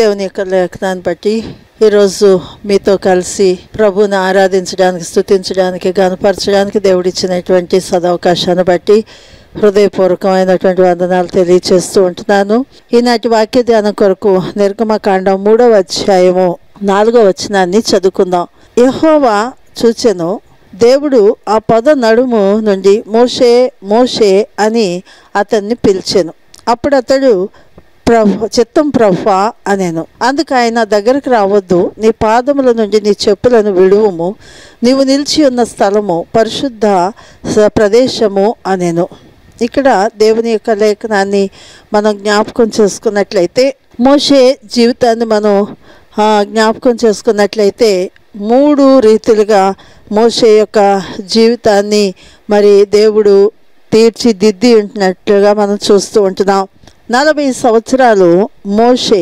దేవుని యొక్క లేఖనాన్ని బట్టి ఈరోజు మీతో కలిసి ప్రభుని ఆరాధించడానికి స్తుతించడానికి గనపరచడానికి దేవుడిచ్చినటువంటి సదవకాశాన్ని బట్టి హృదయపూర్వకమైనటువంటి వందనాలు తెలియచేస్తూ ఉంటున్నాను ఈనాటి వాక్య ధ్యానం కొరకు నిర్గమకాండం మూడవ అధ్యాయము నాలుగవ వచనాన్ని చదువుకుందాం యెహోవా చూచెను దేవుడు ఆ పద నడుము నుండి మోషే మోషే అని అతన్ని పిలిచెను అప్పుడు అతడు ప్రభు చిత్తం ప్రభా అనేను అందుకు ఆయన దగ్గరికి రావద్దు నీ పాదముల నుండి నీ చెప్పులను విడువుము నీవు నిలిచి ఉన్న స్థలము పరిశుద్ధ స- ప్రదేశము అనేను ఇక్కడ దేవుని యొక్క లేఖనాన్ని మనం జ్ఞాపకం చేసుకున్నట్లయితే మోషే జీవితాన్ని మనం ఆ, జ్ఞాపకం చేసుకున్నట్లయితే మూడు రీతిలుగా మోషే యొక్క జీవితాన్ని మరి దేవుడు తీర్చిదిద్ది ఉంటున్నట్లుగా మనం చూస్తూ ఉంటున్నాం నలభై సంవత్సరాలు మోషే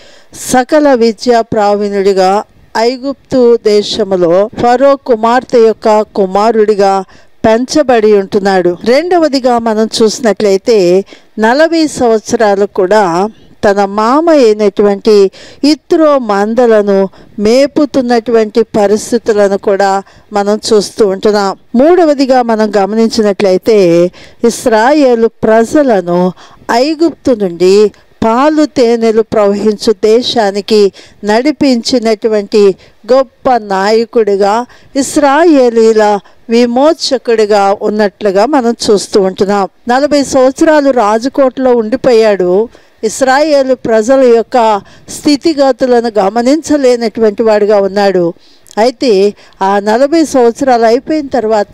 సకల విద్యా ప్రావీణుడిగా ఐగుప్తు దేశములో ఫరో కుమార్తె యొక్క కుమారుడిగా పెంచబడి ఉంటున్నాడు రెండవదిగా మనం చూసినట్లయితే నలభై సంవత్సరాలు కూడా తన మామ అయినటువంటి ఇత్రో మందలను మేపుతున్నటువంటి పరిస్థితులను కూడా మనం చూస్తూ ఉంటున్నాం మూడవదిగా మనం గమనించినట్లయితే ఇస్రాయేలు ప్రజలను ఐగుప్తు నుండి పాలు తేనెలు ప్రవహించు దేశానికి నడిపించినటువంటి గొప్ప నాయకుడిగా ఇస్రాయేలీల విమోచకుడిగా ఉన్నట్లుగా మనం చూస్తూ ఉంటున్నాం నలభై సంవత్సరాలు రాజకోటలో ఉండిపోయాడు ఇస్రాయేలు ప్రజల యొక్క స్థితిగతులను గమనించలేనటువంటి వాడిగా ఉన్నాడు అయితే ఆ నలభై సంవత్సరాలు అయిపోయిన తర్వాత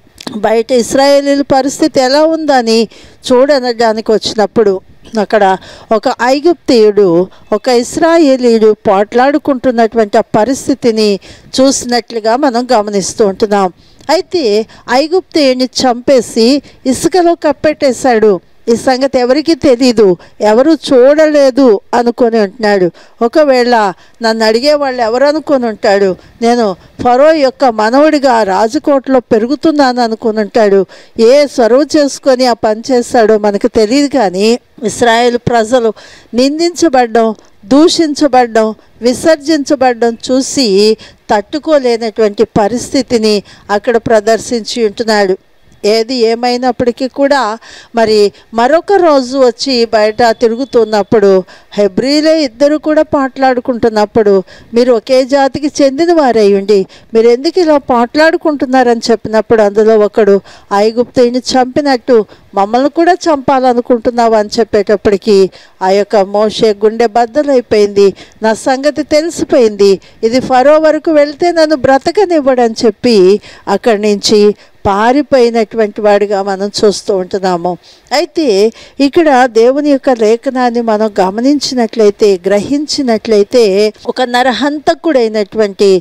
బయట ఇస్రాయేలీల పరిస్థితి ఎలా ఉందని చూడనడానికి వచ్చినప్పుడు అక్కడ ఒక ఐగుప్తీయుడు ఒక ఇస్రాయేలీయుడు పోట్లాడుకుంటున్నటువంటి ఆ పరిస్థితిని చూసినట్లుగా మనం గమనిస్తూ ఉంటున్నాం అయితే ఐగుప్తీయుడిని చంపేసి ఇసుకలో కప్పెట్టేశాడు ఈ సంగతి ఎవరికీ తెలీదు ఎవరు చూడలేదు అనుకొని ఉంటున్నాడు ఒకవేళ నన్ను అడిగే వాళ్ళు ఎవరు అనుకొని ఉంటాడు నేను ఫరో యొక్క మనవుడిగా రాజకోటలో పెరుగుతున్నాను అనుకొని ఉంటాడు ఏ సొరవ చేసుకొని ఆ పని చేస్తాడో మనకు తెలియదు కానీ ఇస్రాయేల్ ప్రజలు నిందించబడ్డం దూషించబడ్డం విసర్జించబడ్డం చూసి తట్టుకోలేనటువంటి పరిస్థితిని అక్కడ ప్రదర్శించి ఉంటున్నాడు ఏది ఏమైనప్పటికీ కూడా మరి మరొక రోజు వచ్చి బయట తిరుగుతున్నప్పుడు హెబ్రీలే ఇద్దరు కూడా పాటలాడుకుంటున్నప్పుడు మీరు ఒకే జాతికి చెందిన వారై ఉండి మీరు ఎందుకు ఇలా పాటలాడుకుంటున్నారని చెప్పినప్పుడు అందులో ఒకడు ఐగుప్తుని చంపినట్టు మమ్మల్ని కూడా చంపాలనుకుంటున్నావు అని చెప్పేటప్పటికి ఆ యొక్క మోషే గుండె బద్దలైపోయింది నా సంగతి తెలిసిపోయింది ఇది ఫరో వరకు వెళ్తే నన్ను బ్రతకనివ్వడని చెప్పి అక్కడి నుంచి పారిపోయినటువంటి వాడిగా మనం చూస్తూ ఉంటున్నాము అయితే ఇక్కడ దేవుని యొక్క లేఖనాన్ని మనం గమనించినట్లయితే గ్రహించినట్లయితే ఒక నరహంతకుడైనటువంటి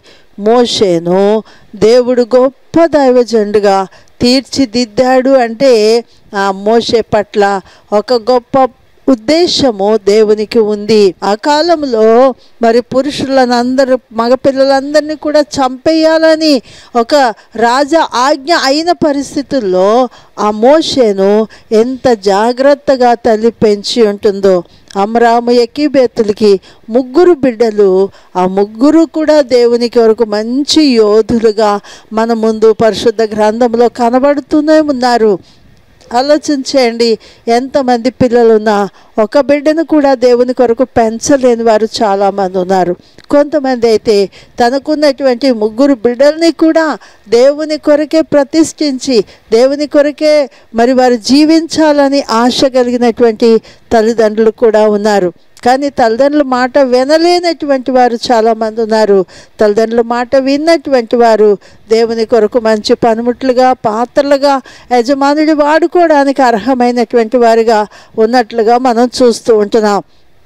మోషేను దేవుడు గొప్ప దైవజండుగా తీర్చిదిద్దాడు అంటే ఆ మోషే పట్ల ఒక గొప్ప ఉద్దేశము దేవునికి ఉంది ఆ కాలంలో మరి పురుషులను అందరూ మగపిల్లలందరినీ కూడా చంపేయాలని ఒక రాజ ఆజ్ఞ అయిన పరిస్థితుల్లో ఆ మోషేను ఎంత జాగ్రత్తగా తల్లి పెంచి ఉంటుందో అమరాము ఎక్కిబేతులకి ముగ్గురు బిడ్డలు ఆ ముగ్గురు కూడా దేవునికి వరకు మంచి యోధులుగా మన ముందు పరిశుద్ధ గ్రంథంలో కనబడుతూనే ఉన్నారు ఆలోచించేయండి ఎంతమంది పిల్లలు ఉన్నా ఒక బిడ్డను కూడా దేవుని కొరకు పెంచలేని వారు చాలామంది ఉన్నారు కొంతమంది అయితే తనకున్నటువంటి ముగ్గురు బిడ్డల్ని కూడా దేవుని కొరకే ప్రతిష్ఠించి దేవుని కొరకే మరి వారు జీవించాలని ఆశ కలిగినటువంటి తల్లిదండ్రులు కూడా ఉన్నారు కానీ తల్లిదండ్రుల మాట వినలేనటువంటి వారు చాలామంది ఉన్నారు తల్లిదండ్రుల మాట విన్నటువంటి వారు దేవుని కొరకు మంచి పనిముట్లుగా పాత్రలుగా యజమానుడి వాడుకోవడానికి అర్హమైనటువంటి వారిగా ఉన్నట్లుగా మనం చూస్తూ ఉంటున్నాం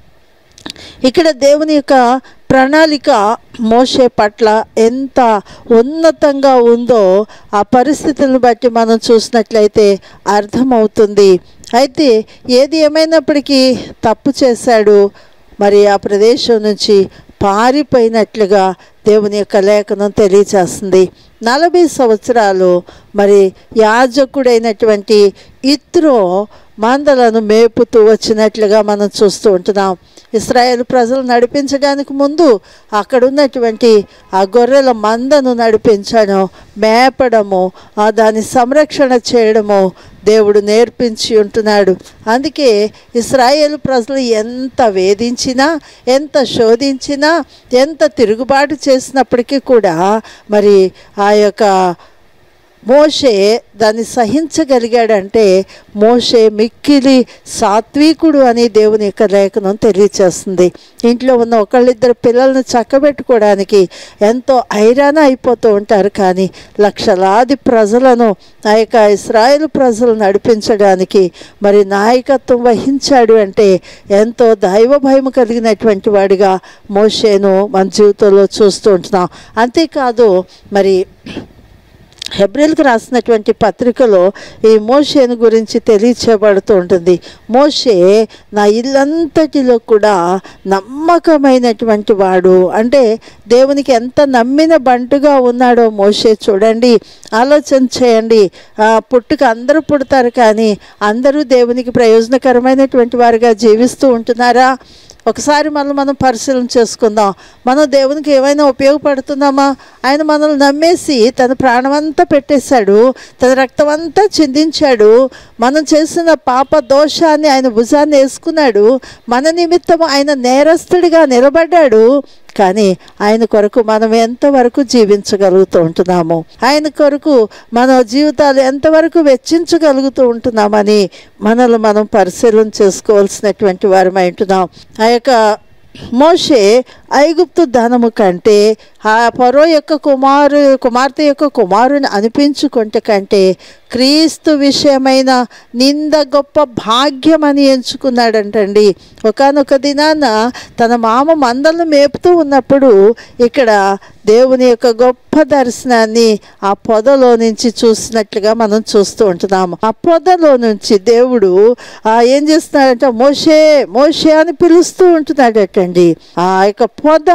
ఇక్కడ దేవుని యొక్క ప్రణాళిక మోసే పట్ల ఎంత ఉన్నతంగా ఉందో ఆ పరిస్థితులను బట్టి మనం చూసినట్లయితే అర్థమవుతుంది అయితే ఏది ఏమైనప్పటికీ తప్పు చేశాడు మరి ఆ ప్రదేశం నుంచి పారిపోయినట్లుగా దేవుని యొక్క లేఖనం తెలియచేస్తుంది నలభై సంవత్సరాలు మరి యాజకుడైనటువంటి ఇత్రో మందలను మేపుతూ వచ్చినట్లుగా మనం చూస్తూ ఉంటున్నాం ఇస్రాయేల్ ప్రజలు నడిపించడానికి ముందు అక్కడ ఉన్నటువంటి ఆ గొర్రెల మందను నడిపించడం మేపడము ఆ దాని సంరక్షణ చేయడము దేవుడు నేర్పించి ఉంటున్నాడు అందుకే ఇస్రాయేల్ ప్రజలు ఎంత వేధించినా ఎంత శోధించినా ఎంత తిరుగుబాటు చేసినప్పటికీ కూడా మరి ఆ యొక్క మోషే దాన్ని సహించగలిగాడంటే మోషే మిక్కిలి సాత్వికుడు అని దేవుని యొక్క లేఖనం తెలియచేస్తుంది ఇంట్లో ఉన్న ఒకళ్ళిద్దరు పిల్లల్ని చక్కబెట్టుకోవడానికి ఎంతో ఐరాణ అయిపోతూ ఉంటారు కానీ లక్షలాది ప్రజలను ఆ యొక్క ఇస్రాయేల్ ప్రజలు నడిపించడానికి మరి నాయకత్వం వహించాడు అంటే ఎంతో దైవ భయం కలిగినటువంటి వాడిగా మోషేను మన జీవితంలో చూస్తూ ఉంటున్నాం అంతేకాదు మరి హెబ్రిల్కి రాసినటువంటి పత్రికలో ఈ మోషేను గురించి తెలియచేయబడుతూ ఉంటుంది మోషే నా ఇల్లంతటిలో కూడా నమ్మకమైనటువంటి వాడు అంటే దేవునికి ఎంత నమ్మిన బంటుగా ఉన్నాడో మోషే చూడండి ఆలోచన చేయండి ఆ, పుట్టుక అందరూ పుడతారు కానీ అందరూ దేవునికి ప్రయోజనకరమైనటువంటి వారుగా జీవిస్తూ ఉంటున్నారా ఒకసారి మనం మనం పరిశీలన చేసుకుందాం మనం దేవునికి ఏమైనా ఉపయోగపడుతున్నామా ఆయన మనల్ని నమ్మేసి తన ప్రాణమంతా పెట్టేశాడు తన రక్తం అంతా చిందించాడు మనం చేసిన పాప దోషాన్ని ఆయన భుజాన్ని వేసుకున్నాడు మన నిమిత్తం ఆయన నేరస్తుడిగా నిలబడ్డాడు కానీ ఆయన కొరకు మనం ఎంతవరకు జీవించగలుగుతూ ఉంటున్నాము ఆయన కొరకు మన జీవితాలు ఎంతవరకు వెచ్చించగలుగుతూ ఉంటున్నామని మనల్ని మనం పరిశీలన చేసుకోవాల్సినటువంటి వారమై ఉంటున్నాం ఆ యొక్క మోషే ఐగుప్తు ధనము కంటే ఆ పరో యొక్క కుమారు కుమార్తె యొక్క కుమారుని అనిపించుకుంటే కంటే క్రీస్తు విషయమైన నింద గొప్ప భాగ్యమని ఎంచుకున్నాడంటండి ఒకనొక దినాన తన మామ మందలను మేపుతూ ఉన్నప్పుడు ఇక్కడ దేవుని యొక్క గొప్ప దర్శనాన్ని ఆ పొదలో నుంచి చూసినట్లుగా మనం చూస్తూ ఉంటున్నాము ఆ పొదలో నుంచి దేవుడు ఆ ఏం చేస్తున్నాడంటే మోషే మోషే అని పిలుస్తూ ఉంటున్నాడటండి ఆ యొక్క పొద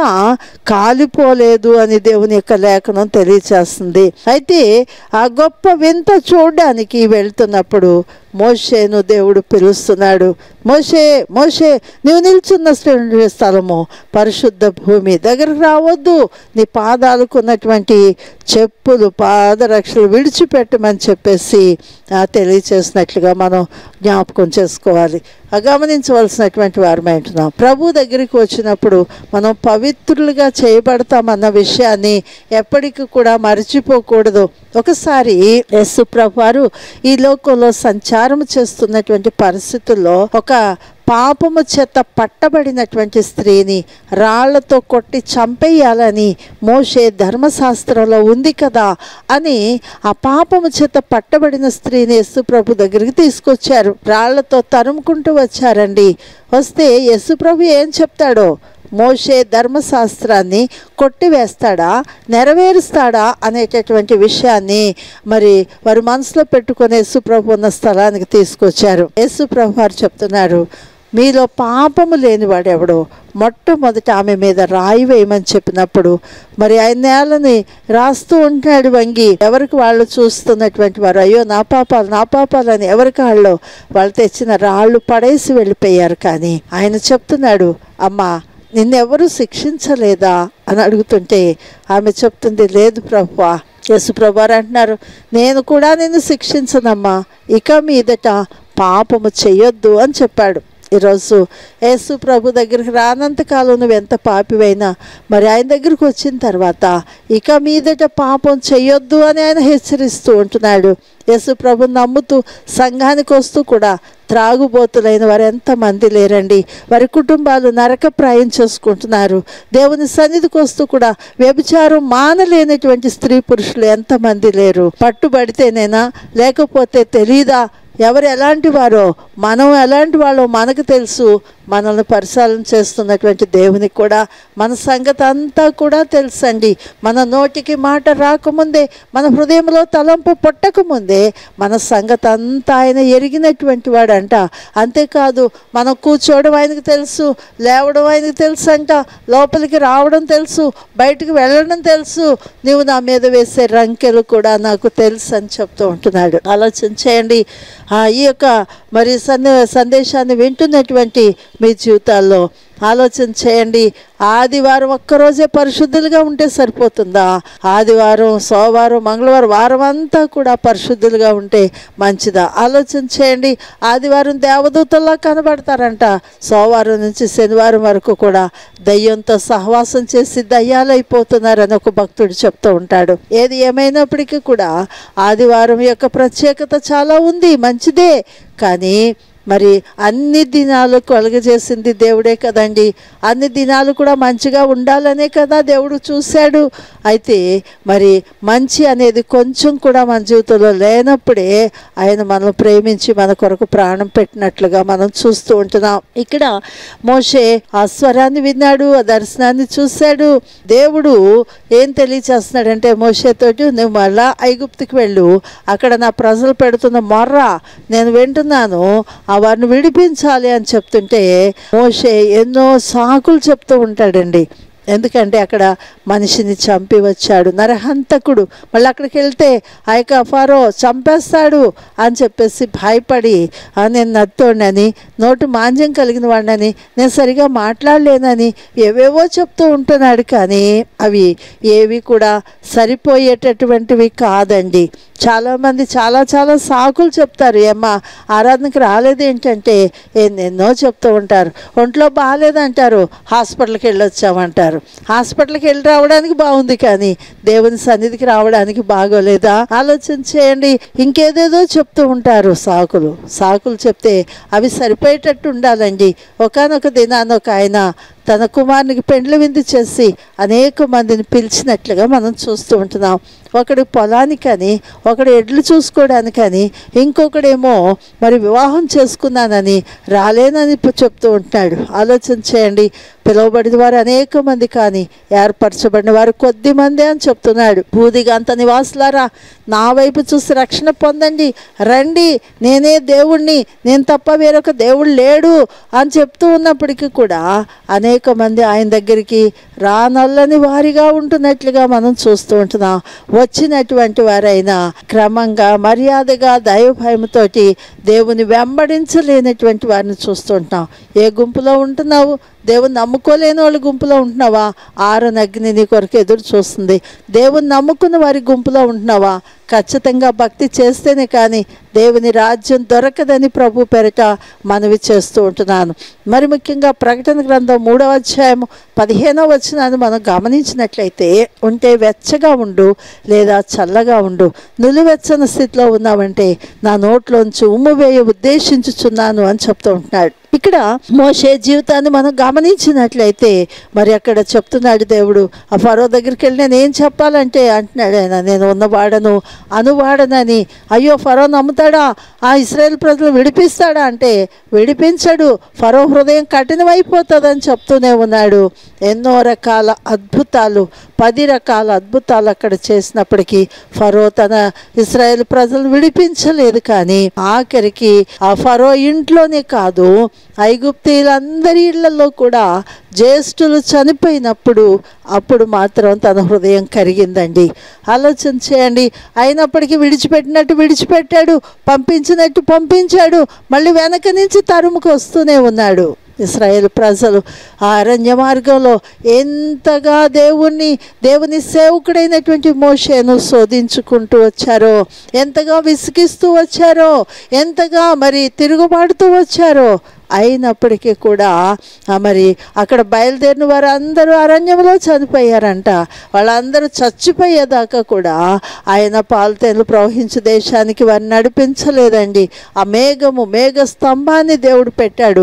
కాలిపోలేదు అని దేవుని యొక్క లేఖనం తెలియచేస్తుంది అయితే ఆ గొప్ప వింత చూడడానికి వెళ్తున్నప్పుడు మోషేను దేవుడు పిలుస్తున్నాడు మోషే మోషే నీవు నిల్చున్న స్థ- స్థలము పరిశుద్ధ భూమి దగ్గరకు రావద్దు నీ పాదాలకు ఉన్నటువంటి చెప్పులు పాదరక్షలు విడిచిపెట్టమని చెప్పేసి ఆ, తెలియచేసినట్లుగా మనం జ్ఞాపకం చేసుకోవాలి ఆ గమనించవలసినటువంటి వారమై ఉంటున్నాం ప్రభు దగ్గరికి వచ్చినప్పుడు మనం పవిత్రులుగా చేయబడతామన్న విషయాన్ని ఎప్పటికీ కూడా మర్చిపోకూడదు ఒకసారి యస్సు ప్రభు వారు ఈ లోకంలో సంచారం చేస్తున్నటువంటి పరిస్థితుల్లో ఒక పాపము చేత పట్టబడినటువంటి స్త్రీని రాళ్లతో కొట్టి చంపేయాలని మోషే ధర్మశాస్త్రంలో ఉంది కదా అని ఆ పాపము చేత పట్టబడిన స్త్రీని యేసు ప్రభు దగ్గరికి తీసుకొచ్చారు రాళ్లతో తరుముకుంటూ వచ్చారండి వస్తే యేసు ప్రభు ఏం చెప్తాడో మోషే ధర్మశాస్త్రాన్ని కొట్టివేస్తాడా నెరవేరుస్తాడా అనేటటువంటి విషయాన్ని మరి వారు మనసులో పెట్టుకుని యేసుప్రభు ఉన్న స్థలానికి తీసుకొచ్చారు యేసుప్రభు వారు చెప్తున్నారు మీలో పాపము లేనివాడు ఎవడో మొట్టమొదట ఆమె మీద రాయి వేయమని చెప్పినప్పుడు మరి ఆయన నేలని రాస్తూ ఉంటాడు వంగి ఎవరికి వాళ్ళు చూస్తున్నటువంటి వారు అయ్యో నా పాపాలు నా పాపాలు అని ఎవరికి వాళ్ళు వాళ్ళు తెచ్చిన రాళ్ళు పడేసి వెళ్ళిపోయారు కానీ ఆయన చెప్తున్నాడు అమ్మా నిన్నెవరు శిక్షించలేదా అని అడుగుతుంటే ఆమె చెప్తుంది లేదు ప్రభువా యేసు ప్రభువారు అంటున్నారు నేను కూడా నిన్ను శిక్షించనమ్మా ఇక మీదట పాపము చెయ్యొద్దు అని చెప్పాడు ఈరోజు యేసు ప్రభు దగ్గరికి రానంతకాలం నువ్వు ఎంత పాపివైనా మరి ఆయన దగ్గరికి వచ్చిన తర్వాత ఇక మీదట పాపం చెయ్యొద్దు అని ఆయన హెచ్చరిస్తూ ఉంటున్నాడు యేసు ప్రభు నమ్ముతూ సంఘానికి వస్తూ కూడా త్రాగుబోతులైన వారు ఎంతమంది లేరండి వారి కుటుంబాలు నరకప్రాయం చేసుకుంటున్నారు దేవుని సన్నిధికి వస్తూ కూడా వ్యభిచారం మానలేనటువంటి స్త్రీ పురుషులు ఎంతమంది లేరు పట్టుబడితేనేనా లేకపోతే తెలీదా ఎవరు ఎలాంటి వారో మనం ఎలాంటి వాళ్ళో మనకు తెలుసు మనల్ని పరిశీలన చేస్తున్నటువంటి దేవునికి కూడా మన సంగతి అంతా కూడా తెలుసండి మన నోటికి మాట రాకముందే మన హృదయంలో తలంపు పుట్టకముందే మన సంగతి అంతా ఆయన ఎరిగినటువంటి వాడంట అంతేకాదు మనం కూర్చోవడం ఆయనకు తెలుసు లేవడం ఆయనకు తెలుసు అంట లోపలికి రావడం తెలుసు బయటికి వెళ్ళడం తెలుసు నీవు నా మీద వేసే రంకెలు కూడా నాకు తెలుసు అని చెప్తూ ఉంటున్నాడు ఆలోచన చేయండి ఆ, ఈ యొక్క మరి సందే సందేశాన్ని వింటున్నటువంటి మీ జీవితాల్లో ఆలోచన చేయండి ఆదివారం ఒక్కరోజే పరిశుద్ధులుగా ఉంటే సరిపోతుందా ఆదివారం సోమవారం మంగళవారం వారం అంతా కూడా పరిశుద్ధులుగా ఉంటే మంచిదా ఆలోచన చేయండి ఆదివారం దేవదూతల్లా కనబడతారంట సోమవారం నుంచి శనివారం వరకు కూడా దయ్యంతో సహవాసం చేసి దయ్యాలైపోతున్నారని ఒక భక్తుడు చెప్తూ ఉంటాడు ఏది ఏమైనప్పటికీ కూడా ఆదివారం యొక్క ప్రత్యేకత చాలా ఉంది మంచిదే కానీ మరి అన్ని దినాలు కలుగజేసింది దేవుడే కదండి అన్ని దినాలు కూడా మంచిగా ఉండాలనే కదా దేవుడు చూశాడు అయితే మరి మంచి అనేది కొంచెం కూడా మన జీవితంలో లేనప్పుడే ఆయన మనం ప్రేమించి మన కొరకు ప్రాణం పెట్టినట్లుగా మనం చూస్తూ ఉంటున్నాం ఇక్కడ మోషే ఆ స్వరాన్ని విన్నాడు ఆ దర్శనాన్ని చూశాడు దేవుడు ఏం తెలియచేస్తున్నాడంటే మోషేతోటి నువ్వు మళ్ళా ఐగుప్తుకి వెళ్ళు అక్కడ నా ప్రజలు పెడుతున్న మొర్ర నేను వింటున్నాను ఆ వారిని విడిపించాలి అని చెప్తుంటే మోషే ఎన్నో సాకులు చెప్తూ ఉంటాడండి ఎందుకంటే అక్కడ మనిషిని చంపి వచ్చాడు నరహంతకుడు మళ్ళీ అక్కడికి వెళ్తే ఆ యొక్క ఫారో చంపేస్తాడు అని చెప్పేసి భయపడి "ఆ, నేను నత్తోడని నోటు మాంద్యం కలిగిన వాడినని నేను సరిగా మాట్లాడలేనని ఏవేవో చెప్తూ ఉంటున్నాడు కానీ అవి ఏవి కూడా సరిపోయేటటువంటివి కాదండి చాలామంది చాలా చాలా సాకులు చెప్తారు ఏమ్మా ఆరాధనకి రాలేదు ఏంటంటే ఎన్నెన్నో చెప్తూ ఉంటారు ఒంట్లో బాగాలేదంటారు హాస్పిటల్కి వెళ్ళొచ్చామంటారు హాస్పిటల్కి వెళ్ళి రావడానికి బాగుంది కానీ దేవుని సన్నిధికి రావడానికి బాగోలేదా ఆలోచన చేయండి ఇంకేదేదో చెప్తూ ఉంటారు సాకులు సాకులు చెప్తే అవి సరిపోయేటట్టు ఉండాలండి ఒకనొక దినాన ఒక ఆయన తన కుమారునికి పెండ్లి విందు చేసి అనేక మందిని పిలిచినట్లుగా మనం చూస్తూ ఉంటున్నాం ఒకడు పొలానికని ఒకడు ఎడ్లు చూసుకోవడానికని ఇంకొకడేమో మరి వివాహం చేసుకున్నానని రాలేనని ప- చెప్తూ ఉంటున్నాడు ఆలోచన చేయండి పిలువబడిన వారు అనేక మంది కానీ ఏర్పరచబడిన వారు కొద్ది మంది అని చెప్తున్నాడు బూదిగంత నివాసులారా నా వైపు చూసి రక్షణ పొందండి రండి నేనే దేవుణ్ణి నేను తప్ప వేరొక దేవుడు లేడు అని చెప్తూ ఉన్నప్పటికీ కూడా అనేక మంది ఆయన దగ్గరికి రానల్లని వారిగా ఉంటున్నట్లుగా మనం చూస్తూ ఉంటున్నాం వచ్చినటువంటి వారైనా క్రమంగా మర్యాదగా దైవభయముతోటి దేవుని వెంబడించలేనటువంటి వారిని చూస్తుంటాం ఏ గుంపులో ఉంటున్నావు దేవుని నమ్ముకోలేని వాళ్ళ గుంపులో ఉంటున్నావా ఆరని అగ్ని నీ కొరకు ఎదురు చూస్తుంది దేవుని నమ్ముకున్న వారి గుంపులో ఉంటున్నావా ఖచ్చితంగా భక్తి చేస్తేనే కానీ దేవుని రాజ్యం దొరకదని ప్రభు పెరట మనవి చేస్తూ ఉంటున్నాను మరి ముఖ్యంగా ప్రకటన గ్రంథం మూడవ అధ్యాయం పదిహేనవ వచనాన్ని మనం గమనించినట్లయితే ఉంటే వెచ్చగా ఉండు లేదా చల్లగా ఉండు నులివెచ్చని స్థితిలో ఉన్నావంటే నా నోట్లోంచి ఉమ్ము వేయ ఉద్దేశించుచున్నాను అని చెప్తూ ఉంటున్నాడు ఇక్కడ మోషే జీవితాన్ని మనం గమనించినట్లయితే మరి అక్కడ చెప్తున్నాడు దేవుడు ఆ ఫరో దగ్గరికి వెళ్ళి నేను ఏం చెప్పాలంటే అంటున్నాడు ఆయన నేను ఉన్నవాడను అనువాడనని అయ్యో ఫరో నమ్ముతాడా ఆ ఇస్రాయేల్ ప్రజలు విడిపిస్తాడా అంటే విడిపించడు ఫరో హృదయం కఠినమైపోతుందని చెప్తూనే ఉన్నాడు ఎన్నో రకాల అద్భుతాలు పది రకాల అద్భుతాలు అక్కడ చేసినప్పటికీ ఫరో తన ఇస్రాయేల్ ప్రజలు విడిపించలేదు కానీ ఆఖరికి ఆ ఫరో ఇంట్లోనే కాదు ఐగుప్తీయులందరి ఇళ్లలో కూడా జ్యేష్ఠులు చనిపోయినప్పుడు అప్పుడు మాత్రం తన హృదయం కరిగిందండి ఆలోచన చేయండి అయినప్పటికీ విడిచిపెట్టినట్టు విడిచిపెట్టాడు పంపించినట్టు పంపించాడు మళ్ళీ వెనక నుంచి తరుముకు వస్తూనే ఉన్నాడు ఇస్రాయేల్ ప్రజలు ఆ అరణ్య మార్గంలో ఎంతగా దేవుణ్ణి దేవుని సేవకుడైనటువంటి మోషేను శోధించుకుంటూ వచ్చారో ఎంతగా విసిగిస్తూ వచ్చారో ఎంతగా మరి తిరుగుబాటుతూ వచ్చారో అయినప్పటికీ కూడా ఆ మరి అక్కడ బయలుదేరిన వారు అందరూ అరణ్యంలో చనిపోయారంట వాళ్ళందరూ చచ్చిపోయేదాకా కూడా ఆయన పాలతేనలు ప్రవహించే దేశానికి వారిని నడిపించలేదండి ఆ మేఘము మేఘ స్తంభాన్ని దేవుడు పెట్టాడు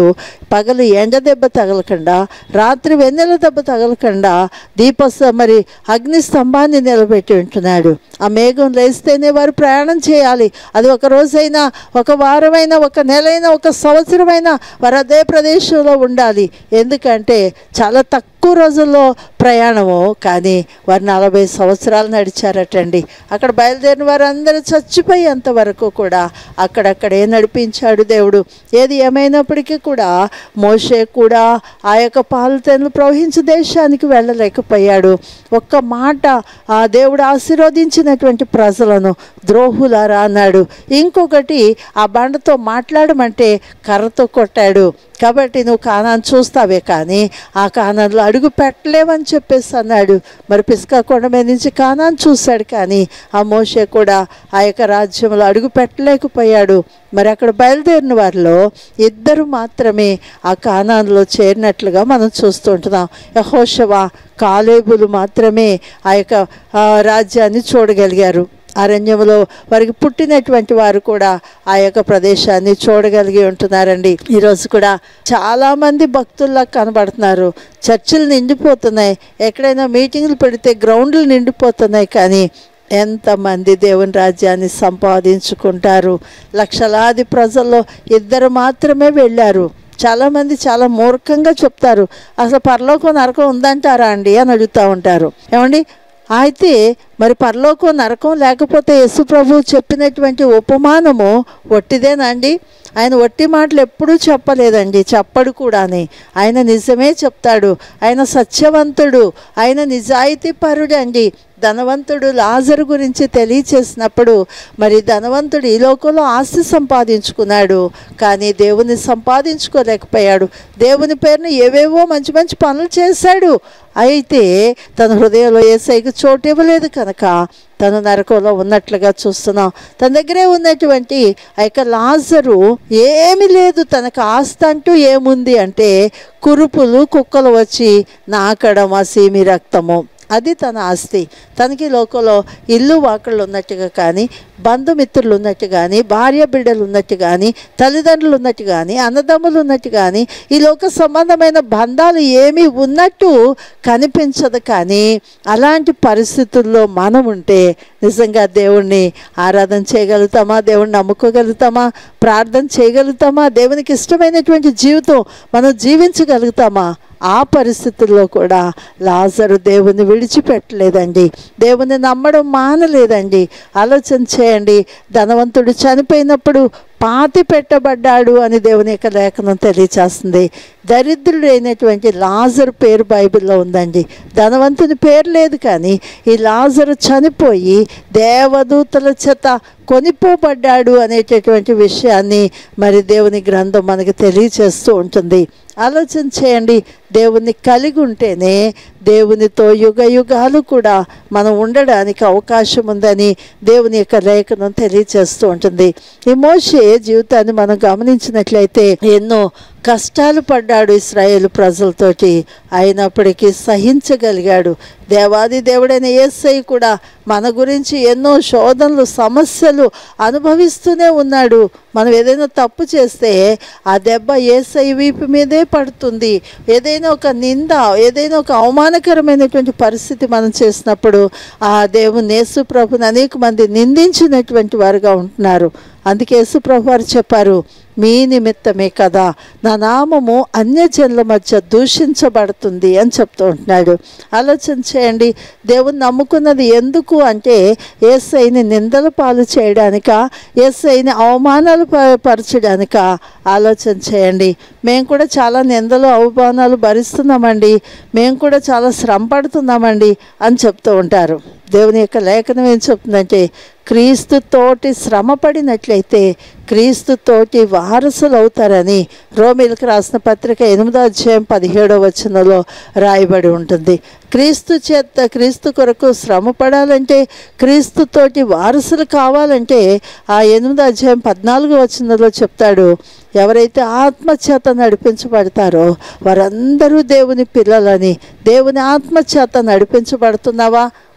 పగలు ఎండ దెబ్బ తగలకుండా రాత్రి వెన్నెల దెబ్బ తగలకుండా దీప మరి అగ్ని స్తంభాన్ని నిలబెట్టి ఉంటున్నాడు ఆ మేఘం లేస్తేనే వారు ప్రయాణం చేయాలి అది ఒక రోజైనా ఒక వారమైనా ఒక నెలైనా ఒక సంవత్సరమైనా వారు అదే ప్రదేశంలో ఉండాలి ఎందుకంటే చాలా తక్కువ రోజుల్లో ప్రయాణము కానీ వారు నలభై సంవత్సరాలు నడిచారటండి అక్కడ బయలుదేరిన వారందరూ చచ్చిపోయేంత వరకు కూడా అక్కడక్కడే నడిపించాడు దేవుడు ఏది ఏమైనప్పటికీ కూడా మోషే కూడా ఆ యొక్క పాలతెనలు ప్రవహించే దేశానికి వెళ్ళలేకపోయాడు ఒక్క మాట ఆ దేవుడు ఆశీర్వదించినటువంటి ప్రజలను ద్రోహులారా అన్నాడు ఇంకొకటి ఆ బండతో మాట్లాడమంటే కర్రతో కొట్టాడు కాబట్టి నువ్వు కానాన్ని చూస్తావే కానీ ఆ కానాన్లో అడుగు పెట్టలేవని చెప్పేసి అన్నాడు మరి పిస్కా కొండ మీద నుంచి కానాన్ని చూశాడు కానీ ఆ మోషే కూడా ఆ యొక్క రాజ్యంలో అడుగు పెట్టలేకపోయాడు మరి అక్కడ బయలుదేరిన వారిలో ఇద్దరు మాత్రమే ఆ కానాన్లో చేరినట్లుగా మనం చూస్తూ ఉంటున్నాం యహోషవ కాలేబులు మాత్రమే ఆ యొక్క ఆ, రాజ్యాన్ని చూడగలిగారు అరణ్యంలో వారికి పుట్టినటువంటి వారు కూడా ఆ యొక్క ప్రదేశాన్ని చూడగలిగి ఉంటున్నారండి ఈరోజు కూడా చాలామంది భక్తుల్లా కనబడుతున్నారు చర్చిలు నిండిపోతున్నాయి ఎక్కడైనా మీటింగ్లు పెడితే గ్రౌండ్లు నిండిపోతున్నాయి కానీ ఎంతమంది దేవుని రాజ్యాన్ని సంపాదించుకుంటారు లక్షలాది ప్రజల్లో ఇద్దరు మాత్రమే వెళ్ళారు చాలామంది చాలా మూర్ఖంగా చెప్తారు అసలు పరలోకం నరకం ఉందంటారా అండి అని అడుగుతూ ఉంటారు ఏమండి అయితే మరి పరలోకం నరకం లేకపోతే యేసు ప్రభు చెప్పినటువంటి ఉపమానము ఒట్టిదేనండి ఆయన ఒట్టి మాటలు ఎప్పుడూ చెప్పలేదండి చెప్పడు కూడాని ఆయన నిజమే చెప్తాడు ఆయన సత్యవంతుడు ఆయన నిజాయితీ పరుడండి ధనవంతుడు లాజరు గురించి తెలియచేసినప్పుడు మరి ధనవంతుడు ఈ లోకంలో ఆస్తి సంపాదించుకున్నాడు కానీ దేవుని సంపాదించుకోలేకపోయాడు దేవుని పేరున ఏవేవో మంచి మంచి పనులు చేశాడు అయితే తన హృదయంలో ఏసైకి చోటు ఇవ్వలేదు కనుక తను నరకంలో ఉన్నట్లుగా చూస్తున్నాం తన దగ్గరే ఉన్నటువంటి ఆ యొక్క లాజరు ఏమీ లేదు తనకు ఆస్తి అంటూ ఏముంది అంటే కురుపులు కుక్కలు వచ్చి నాకడం అసీమి రక్తము అది తన ఆస్తి తనకి లోకంలో ఇల్లు వాకళ్ళు ఉన్నట్టుగా కానీ బంధుమిత్రులు ఉన్నట్టు కానీ భార్య బిడ్డలు ఉన్నట్టు కానీ తల్లిదండ్రులు ఉన్నట్టు కానీ అన్నదమ్ములు ఉన్నట్టు కానీ ఈ లోక సంబంధమైన బంధాలు ఏమీ ఉన్నట్టు కనిపించదు కానీ అలాంటి పరిస్థితుల్లో మనం ఉంటే నిజంగా దేవుణ్ణి ఆరాధన చేయగలుగుతామా దేవుణ్ణి నమ్ముకోగలుగుతామా ప్రార్థన చేయగలుగుతామా దేవునికి ఇష్టమైనటువంటి జీవితం మనం జీవించగలుగుతామా ఆ పరిస్థితుల్లో కూడా లాజరు దేవుని విడిచిపెట్టలేదండి దేవుని నమ్మడం మానలేదండి ఆలోచన చేయండి ధనవంతుడు చనిపోయినప్పుడు పాతి పెట్టబడ్డాడు అని దేవుని యొక్క లేఖనం తెలియచేస్తుంది దరిద్రుడైనటువంటి లాజరు పేరు బైబిల్లో ఉందండి ధనవంతుని పేరు లేదు కానీ ఈ లాజరు చనిపోయి దేవదూతల చేత కొనిపోబడ్డాడు అనేటటువంటి విషయాన్ని మరి దేవుని గ్రంథం మనకి తెలియచేస్తూ ఉంటుంది ఆలోచన చేయండి దేవుని కలిగి ఉంటేనే దేవునితో యుగ యుగాలు కూడా మనం ఉండడానికి అవకాశం ఉందని దేవుని యొక్క లేఖనం తెలియచేస్తూ ఉంటుంది ఈ మోషే జీవితాన్ని మనం గమనించినట్లయితే ఎన్నో కష్టాలు పడ్డాడు ఇస్రాయేల్ ప్రజలతోటి అయినప్పటికీ సహించగలిగాడు దేవాది దేవుడైన యేసై కూడా మన గురించి ఎన్నో శోధనలు సమస్యలు అనుభవిస్తూనే ఉన్నాడు మనం ఏదైనా తప్పు చేస్తే ఆ దెబ్బ ఏసై వీపు మీదే పడుతుంది ఏదైనా ఒక నింద ఏదైనా ఒక అవమానకరమైనటువంటి పరిస్థితి మనం చేసినప్పుడు ఆ దేవుని యేసు ప్రభుని అనేక మంది నిందించినటువంటి వారుగా ఉంటున్నారు అందుకే యేసు ప్రభు వారు చెప్పారు మీ నిమిత్తమే కదా నా నామము అన్యజనుల మధ్య దూషించబడుతుంది అని చెప్తూ ఉంటున్నాడు ఆలోచన చేయండి దేవుని నమ్ముకున్నది ఎందుకు అంటే ఏసైని నిందల పాలు చేయడానిక ఏసైని అవమానాలు ప- పరచడానిక ఆలోచన చేయండి మేము కూడా చాలా నిందలు అవమానాలు భరిస్తున్నామండి మేము కూడా చాలా శ్రమ పడుతున్నామండి అని చెప్తూ ఉంటారు దేవుని యొక్క లేఖనం ఏం చెప్తుందంటే క్రీస్తు తోటి శ్రమ పడినట్లయితే క్రీస్తు తోటి వారసులు అవుతారని రోమిలకు రాసిన పత్రిక ఎనిమిదో అధ్యాయం పదిహేడో వచనంలో రాయబడి ఉంటుంది క్రీస్తు చేత క్రీస్తు కొరకు శ్రమ పడాలంటే క్రీస్తు తోటి వారసులు కావాలంటే ఆ ఎనిమిదో అధ్యాయం పద్నాలుగో వచనంలో చెప్తాడు ఎవరైతే ఆత్మచేత నడిపించబడతారో వారందరూ దేవుని పిల్లలని దేవుని ఆత్మచేత నడిపించబడుతున్నావా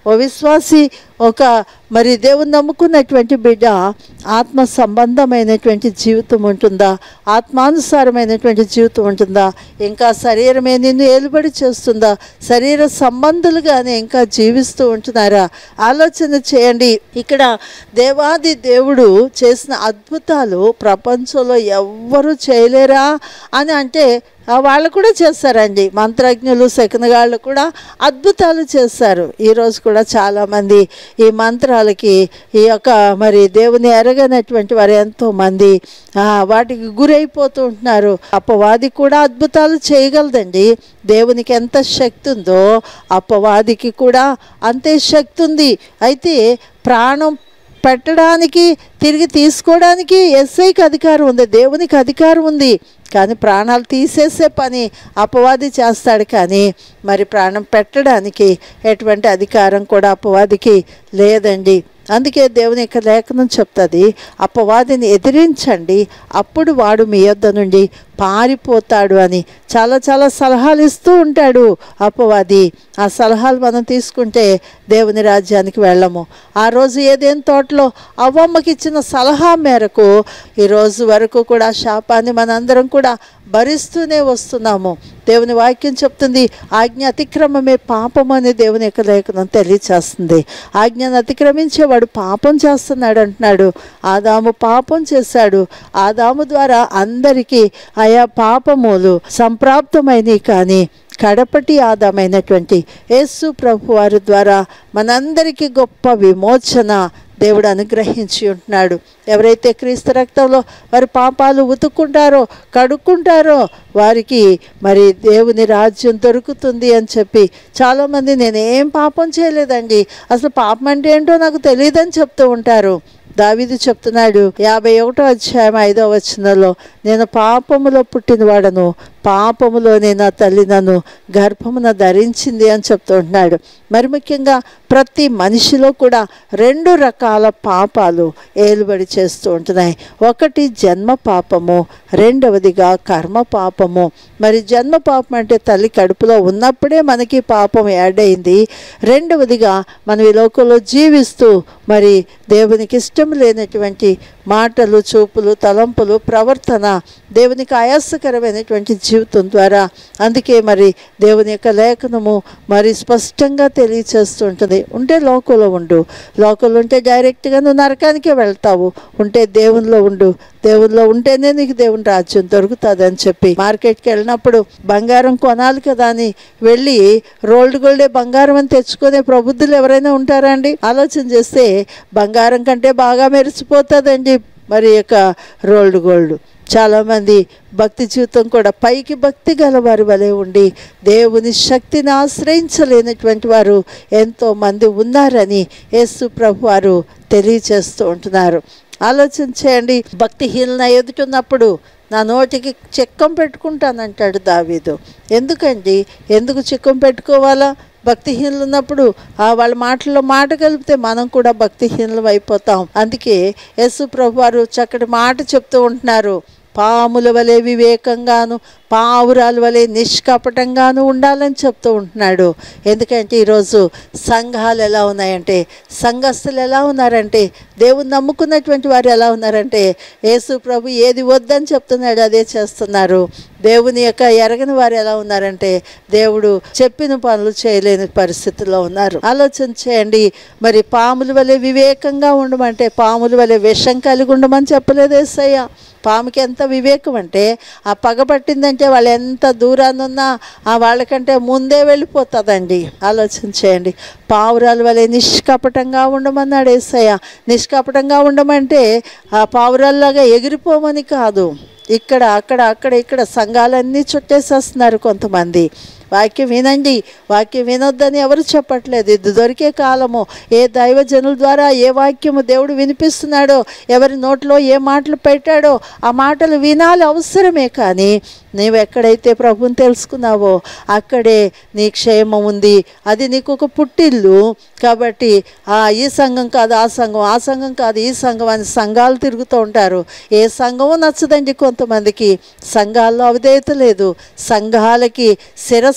ఓ విశ్వాసి ఒక మరి దేవుని నమ్ముకున్నటువంటి బిడ్డ ఆత్మ సంబంధమైనటువంటి జీవితం ఉంటుందా ఆత్మానుసారమైనటువంటి జీవితం ఉంటుందా ఇంకా శరీరమే నిన్ను ఏలుబడి చేస్తుందా శరీర సంబంధులుగానే ఇంకా జీవిస్తూ ఉంటున్నారా ఆలోచన చేయండి ఇక్కడ దేవాది దేవుడు చేసిన అద్భుతాలు ప్రపంచంలో ఎవ్వరూ చేయలేరా అని అంటే ఆ వాళ్ళు కూడా చేస్తారండి మంత్రజ్ఞులు శకునగాళ్ళు కూడా అద్భుతాలు చేస్తారు ఈరోజు కూడా చాలామంది ఈ మంత్రాలకి ఈ యొక్క మరి దేవుని ఎరగనటువంటి వారు ఎంతోమంది ఆ, వాటికి గురైపోతూ ఉంటున్నారు అపవాది కూడా అద్భుతాలు చేయగలదండి దేవునికి ఎంత శక్తి ఉందో అపవాదికి కూడా అంతే శక్తి ఉంది అయితే ప్రాణం పెట్టడానికి తిరిగి తీసుకోవడానికి ఎస్ఐకి అధికారం ఉంది దేవునికి అధికారం ఉంది కానీ ప్రాణాలు తీసేసే పని అపవాది చేస్తాడు కానీ మరి ప్రాణం పెట్టడానికి ఎటువంటి అధికారం కూడా అపవాదికి లేదండి అందుకే దేవుని యొక్క లేఖనం చెప్తుంది అపవాదిని ఎదిరించండి అప్పుడు వాడు మీ యొద్ద నుండి పారిపోతాడు అని చాలా చాలా సలహాలు ఇస్తూ ఉంటాడు అపవాది ఆ సలహాలు మనం తీసుకుంటే దేవుని రాజ్యానికి వెళ్ళము ఆ రోజు ఏదేం తోటలో అవ్వమ్మకి ఇచ్చిన సలహా మేరకు ఈ రోజు వరకు కూడా శాపాన్ని మనందరం కూడా భరిస్తూనే వస్తున్నాము దేవుని వాక్యం చెప్తుంది ఆజ్ఞ అతిక్రమమే పాపం అని దేవుని యొక్క లేఖనం తెలియచేస్తుంది ఆజ్ఞను అతిక్రమించేవాడు పాపం చేస్తున్నాడు అంటున్నాడు ఆదాము పాపం చేశాడు ఆదాము ద్వారా అందరికీ ఆయా పాపములు సంప్రాప్తమైనవి కానీ కడపటి ఆదామైనటువంటి యేసు ప్రభు వారి ద్వారా మనందరికీ గొప్ప విమోచన దేవుడు అనుగ్రహించి ఉంటున్నాడు ఎవరైతే క్రీస్తు రక్తంలో వారి పాపాలు ఉతుక్కుంటారో కడుక్కుంటారో వారికి మరి దేవుని రాజ్యం దొరుకుతుంది అని చెప్పి చాలామంది నేను ఏం పాపం చేయలేదండి అసలు పాపం అంటే ఏంటో నాకు తెలియదని చెప్తూ ఉంటారు దావీదు చెప్తున్నాడు యాభై ఒకటో అధ్యాయం ఐదో వచనంలో నేను పాపములో పుట్టినవాడను పాపములోనే నా తల్లి నన్ను గర్భమున ధరించింది అని చెప్తూ ఉంటున్నాడు మరి ముఖ్యంగా ప్రతి మనిషిలో కూడా రెండు రకాల పాపాలు ఏలుబడి చేస్తూ ఉంటున్నాయి ఒకటి జన్మ పాపము రెండవదిగా కర్మ పాపము మరి జన్మ పాపం అంటే తల్లి కడుపులో ఉన్నప్పుడే మనకి పాపం యాడ్ అయింది రెండవదిగా మనం ఈ లోకంలో జీవిస్తూ మరి దేవునికి ఇష్టం లేనటువంటి మాటలు చూపులు తలంపులు ప్రవర్తన దేవునికి ఆయాసకరమైనటువంటి జీవితం ద్వారా అందుకే మరి దేవుని యొక్క లేఖనము మరి స్పష్టంగా తెలియచేస్తుంటుంది ఉంటే లోకంలో ఉండు లోకంలో ఉంటే డైరెక్ట్గా నువ్వు నరకానికే వెళ్తావు ఉంటే దేవునిలో ఉండు దేవునిలో ఉంటేనే నీకు దేవుని రాజ్యం దొరుకుతుంది అని చెప్పి మార్కెట్కి వెళ్ళినప్పుడు బంగారం కొనాలి కదా అని వెళ్ళి రోల్డ్ గోల్డే బంగారం అని తెచ్చుకునే ప్రబుద్ధులు ఎవరైనా ఉంటారా అండి ఆలోచన చేస్తే బంగారం కంటే బాగా మెరిసిపోతుందండి మరి యొక్క రోల్డ్ గోల్డ్ చాలామంది భక్తి జీవితం కూడా పైకి భక్తి గల వారి వలె ఉండి దేవుని శక్తిని ఆశ్రయించలేనటువంటి వారు ఎంతో మంది ఉన్నారని యేసు ప్రభు వారు తెలియచేస్తూ ఉంటున్నారు ఆలోచన చేయండి భక్తిహీనన ఎదుటిన్నప్పుడు నా నోటికి చిక్కం పెట్టుకుంటానంటాడు దావీదు ఎందుకండి ఎందుకు చిక్కం పెట్టుకోవాలా భక్తిహీనులు ఉన్నప్పుడు ఆ వాళ్ళ మాటల్లో మాట కలిపితే మనం కూడా భక్తిహీనులం అయిపోతాం అందుకే యేసు ప్రభు వారు చక్కటి మాట చెప్తూ ఉంటున్నారు పాముల వలె వివేకంగాను పావురాల వలె నిష్కపటంగాను ఉండాలని చెప్తూ ఉంటున్నాడు ఎందుకంటే ఈరోజు సంఘాలు ఎలా ఉన్నాయంటే సంఘస్థులు ఎలా ఉన్నారంటే దేవుని నమ్ముకున్నటువంటి వారు ఎలా ఉన్నారంటే యేసు ప్రభు ఏది వద్దని చెప్తున్నాడు అదే చేస్తున్నారు దేవుని యొక్క ఎరగని వారు ఎలా ఉన్నారంటే దేవుడు చెప్పిన పనులు చేయలేని పరిస్థితిలో ఉన్నారు ఆలోచన చేయండి మరి పాముల వలె వివేకంగా ఉండమంటే పాముల వలె విషం కలిగి ఉండమని చెప్పలేదు ఏసయ్య పాముకి ఎంత వివేకం అంటే ఆ పగ పట్టిందంటే వాళ్ళు ఎంత దూరాన్ని ఉన్నా ఆ వాళ్ళకంటే ముందే వెళ్ళిపోతుందండి ఆలోచన చేయండి పావురాల వలె నిష్కపటంగా ఉండమన్నాడు ఏసయ్య నిష్కపటంగా ఉండమంటే ఆ పావురాల్లాగా ఎగిరిపోమని కాదు ఇక్కడ అక్కడ అక్కడ ఇక్కడ సంఘాలన్నీ చుట్టేసేస్తున్నారు కొంతమంది వాక్యం వినండి వాక్యం వినొద్దని ఎవరు చెప్పట్లేదు ఇది దొరికే కాలము ఏ దైవజనుల ద్వారా ఏ వాక్యము దేవుడు వినిపిస్తున్నాడో ఎవరి నోట్లో ఏ మాటలు పెట్టాడో ఆ మాటలు వినాలి అవసరమే కానీ నీవు ఎక్కడైతే ప్రభుని తెలుసుకున్నావో అక్కడే నీ క్షేమం ఉంది అది నీకు ఒక పుట్టిల్లు కాబట్టి ఆ ఈ సంఘం కాదు ఆ సంఘం ఆ సంఘం కాదు ఈ సంఘం అని సంఘాలు తిరుగుతూ ఉంటారు ఏ సంఘము నచ్చదండి కొంతమందికి సంఘాల్లో అవిధేయత లేదు సంఘాలకి శిరస్సు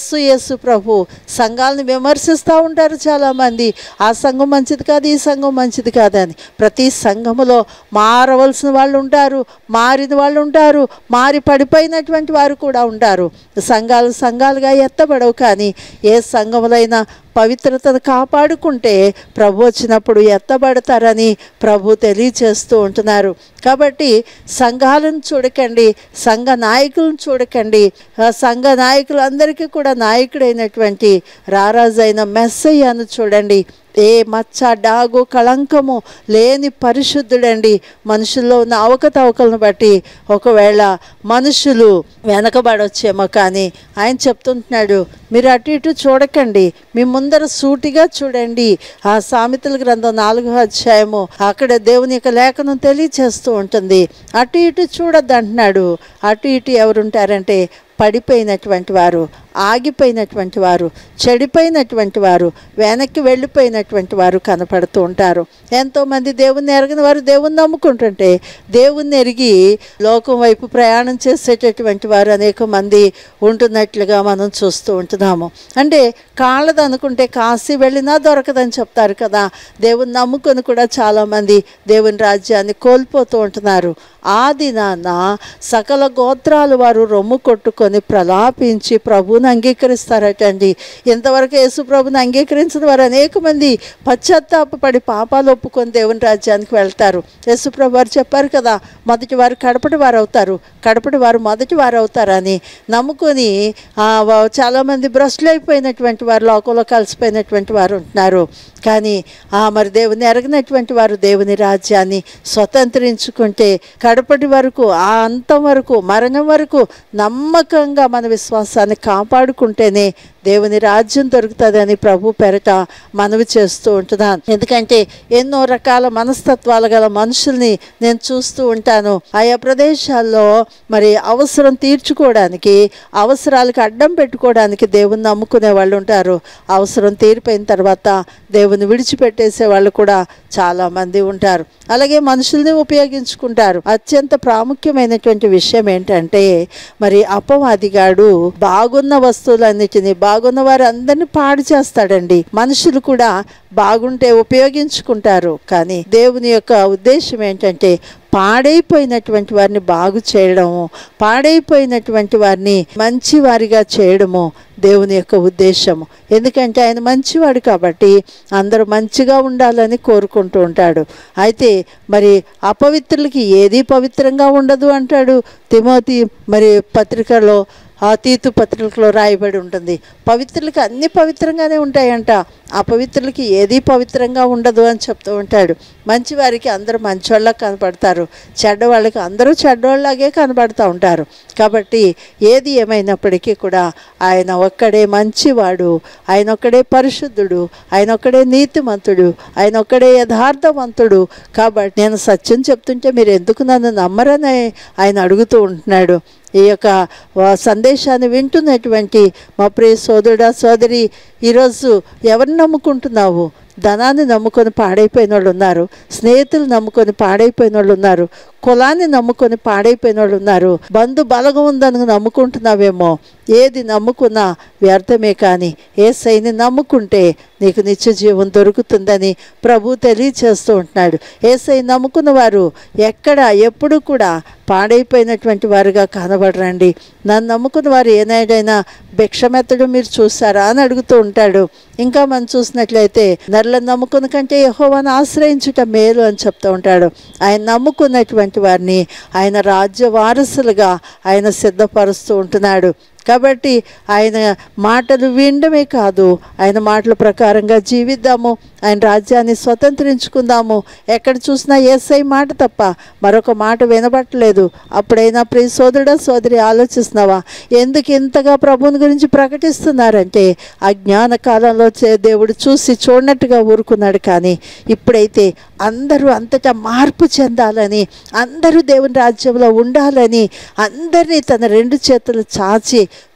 యేసు యేసు ప్రభు సంఘాలను విమర్శిస్తూ ఉంటారు చాలామంది ఆ సంఘం మంచిది కాదు ఈ సంఘం మంచిది కాదని ప్రతి సంఘములో మారవలసిన వాళ్ళు ఉంటారు మారిన వాళ్ళు ఉంటారు మారి పడిపోయినటువంటి వారు కూడా ఉంటారు సంఘాలు సంఘాలుగా ఎత్తబడవు కానీ ఏ సంఘములైనా పవిత్రతను కాపాడుకుంటే ప్రభు వచ్చినప్పుడు ఎత్తబడతారని ప్రభు తెలియచేస్తూ ఉంటున్నారు కాబట్టి సంఘాలను చూడకండి సంఘ నాయకులను చూడకండి ఆ సంఘ నాయకులందరికీ కూడా నాయకుడైనటువంటి రారాజైన మెస్సయ్యను చూడండి ఏ మచ్చ డాగు కళంకము లేని పరిశుద్ధుడండి మనుషుల్లో ఉన్న అవకతవకలను బట్టి ఒకవేళ మనుషులు వెనకబడొచ్చేమో కానీ ఆయన చెప్తుంటున్నాడు మీరు అటు ఇటు చూడకండి మీ ముందర సూటిగా చూడండి ఆ సామెతల గ్రంథం నాలుగో అధ్యాయము అక్కడ దేవుని యొక్క లేఖనం తెలియచేస్తూ ఉంటుంది అటు ఇటు చూడద్దు అంటున్నాడు అటు ఇటు ఎవరుంటారంటే పడిపోయినటువంటి వారు ఆగిపోయినటువంటి వారు చెడిపోయినటువంటి వారు వెనక్కి వెళ్ళిపోయినటువంటి వారు కనపడుతూ ఉంటారు ఎంతోమంది దేవుణ్ణి ఎరగని వారు దేవుణ్ణి నమ్ముకుంటుంటే దేవుణ్ణి ఎరిగి లోకం వైపు ప్రయాణం చేసేటటువంటి వారు అనేక మంది ఉంటున్నట్లుగా మనం చూస్తూ ఉంటున్నాము అంటే కాళ్ళది అనుకుంటే కాశీ వెళ్ళినా దొరకదని చెప్తారు కదా దేవుని నమ్ముకొని కూడా చాలామంది దేవుని రాజ్యాన్ని కోల్పోతూ ఉంటున్నారు ఆ దినాన సకల గోత్రాలు వారు రొమ్ము కొట్టుకొని ప్రలాపించి ప్రభువుని అంగీకరిస్తారటండి ఇంతవరకు యేసు ప్రభుని అంగీకరించిన వారు అనేక మంది పశ్చాత్తాపడి పాపాలు ఒప్పుకొని దేవుని రాజ్యానికి వెళ్తారు యేసు ప్రభు వారు చెప్పారు కదా మొదటి వారు కడపటి వారు అవుతారు కడపటి వారు మొదటి వారు అవుతారని నమ్ముకొని ఆ, వా- చాలామంది భ్రష్టులు అయిపోయినటువంటి వారు లోకంలో కలిసిపోయినటువంటి వారు ఉంటున్నారు కానీ ఆ మరి దేవుని ఎరగినటువంటి వారు దేవుని రాజ్యాన్ని స్వతంత్రించుకుంటే కడపటి వరకు ఆ అంతం వరకు మరణం వరకు నమ్మకంగా మన విశ్వాసాన్ని కాపాడుకుంటేనే దేవుని రాజ్యం దొరుకుతుందని ప్రభు పెరట మనవి చేస్తూ ఉంటున్నాను ఎందుకంటే ఎన్నో రకాల మనస్తత్వాలు గల మనుషుల్ని నేను చూస్తూ ఉంటాను ఆయా ప్రదేశాల్లో మరి అవసరం తీర్చుకోవడానికి అవసరాలకు అడ్డం పెట్టుకోవడానికి దేవుని నమ్ముకునే వాళ్ళు ఉంటారు అవసరం తీరిపోయిన తర్వాత దేవుని విడిచిపెట్టేసే వాళ్ళు కూడా చాలా మంది ఉంటారు అలాగే మనుషుల్ని ఉపయోగించుకుంటారు అత్యంత ప్రాముఖ్యమైనటువంటి విషయం ఏంటంటే మరి అపవాదిగాడు బాగున్న వస్తువులన్నిటిని బాగున్న వారు అందరినీ పాడు చేస్తాడండి మనుషులు కూడా బాగుంటే ఉపయోగించుకుంటారు కానీ దేవుని యొక్క ఉద్దేశం ఏంటంటే పాడైపోయినటువంటి వారిని బాగు చేయడము పాడైపోయినటువంటి వారిని మంచి వారిగా చేయడము దేవుని యొక్క ఉద్దేశము ఎందుకంటే ఆయన మంచివాడు కాబట్టి అందరూ మంచిగా ఉండాలని కోరుకుంటూ ఉంటాడు అయితే మరి అపవిత్రులకి ఏది పవిత్రంగా ఉండదు అంటాడు తిమోతి మరి పత్రికలో ఆ తీతు పత్రికలో రాయబడి ఉంటుంది పవిత్రులకి అన్ని పవిత్రంగానే ఉంటాయంట అపవిత్రులకి ఏది పవిత్రంగా ఉండదు అని చెప్తూ ఉంటాడు మంచివారికి అందరూ మంచివాళ్ళ కనపడతారు చెడ్డవాళ్ళకి అందరూ చెడ్డవాళ్ళలాగే కనపడుతూ ఉంటారు కాబట్టి ఏది ఏమైనప్పటికీ కూడా ఆయన ఒక్కడే మంచివాడు ఆయన ఒక్కడే పరిశుద్ధుడు ఆయన ఒక్కడే నీతిమంతుడు ఆయన ఒక్కడే యథార్థవంతుడు కాబట్టి నేను సత్యం చెప్తుంటే మీరు ఎందుకు నన్ను నమ్మరని ఆయన అడుగుతూ ఉంటున్నాడు ఈ యొక్క వా- సందేశాన్ని వింటున్నటువంటి మా ప్రియ సోదరుడా సోదరి ఈరోజు ఎవరిని నమ్ముకుంటున్నావు ధనాన్ని నమ్ముకొని పాడైపోయిన వాళ్ళు ఉన్నారు స్నేహితులు నమ్ముకొని పాడైపోయిన వాళ్ళు ఉన్నారు కులాన్ని నమ్ముకొని పాడైపోయిన వాళ్ళు ఉన్నారు బంధు బలగం ఉందని నమ్ముకుంటున్నావేమో ఏది నమ్ముకున్నా వ్యర్థమే కానీ ఏ సైని నమ్ముకుంటే నీకు నిత్య జీవం దొరుకుతుందని ప్రభు తెలియచేస్తూ ఉంటున్నాడు ఏసై నమ్ముకున్న వారు ఎక్కడ ఎప్పుడు కూడా పాడైపోయినటువంటి వారుగా కనబడరండి నన్ను నమ్ముకున్న వారు ఏనాడైనా భిక్షమెత్తడం మీరు చూసారా అని అడుగుతూ ఉంటాడు ఇంకా మనం చూసినట్లయితే నరులను నమ్ముకున్న కంటే యెహోవాను ఆశ్రయించుట మేలు అని చెప్తూ ఉంటాడు ఆయన నమ్ముకున్నటువంటి వారిని ఆయన రాజ్య వారసులుగా ఆయన సిద్ధపరుస్తూ ఉంటున్నాడు కాబట్టి ఆయన మాటలు వినడమే కాదు ఆయన మాటల ప్రకారంగా జీవిద్దాము ఆయన రాజ్యాన్ని స్వతంత్రించుకుందాము ఎక్కడ చూసినా ఏసై మాట తప్ప మరొక మాట వినబట్టలేదు అప్పుడైనా ప్రియ సోదరుడా సోదరి ఆలోచిస్తున్నావా ఎందుకు ఇంతగా ప్రభువుని గురించి ప్రకటిస్తున్నారంటే అజ్ఞాన కాలంలో చే- దేవుడు చూసి చూడనట్టుగా ఊరుకున్నాడు కానీ ఇప్పుడైతే అందరూ అంతటా మార్పు చెందాలని అందరూ దేవుని రాజ్యంలో ఉండాలని అందరినీ తన రెండు చేతులు చాచి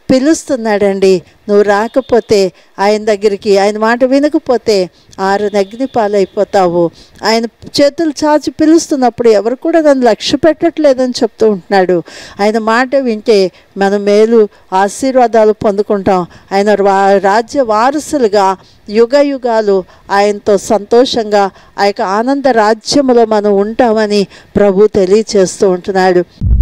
పిలుస్తున్నాడండి నువ్వు రాకపోతే ఆయన దగ్గరికి ఆయన మాట వినకపోతే ఆరు అగ్ని పాలైపోతావు ఆయన చేతులు చాచి పిలుస్తున్నప్పుడు ఎవరు కూడా నన్ను లక్ష్య పెట్టట్లేదని చెప్తూ ఉంటున్నాడు ఆయన మాట వింటే మనం మేలు ఆశీర్వాదాలు పొందుకుంటాం ఆయన వా- రాజ్య వారసులుగా యుగ యుగాలు ఆయనతో సంతోషంగా ఆ యొక్క ఆనంద రాజ్యములో మనం ఉంటామని ప్రభు తెలియచేస్తూ ఉంటున్నాడు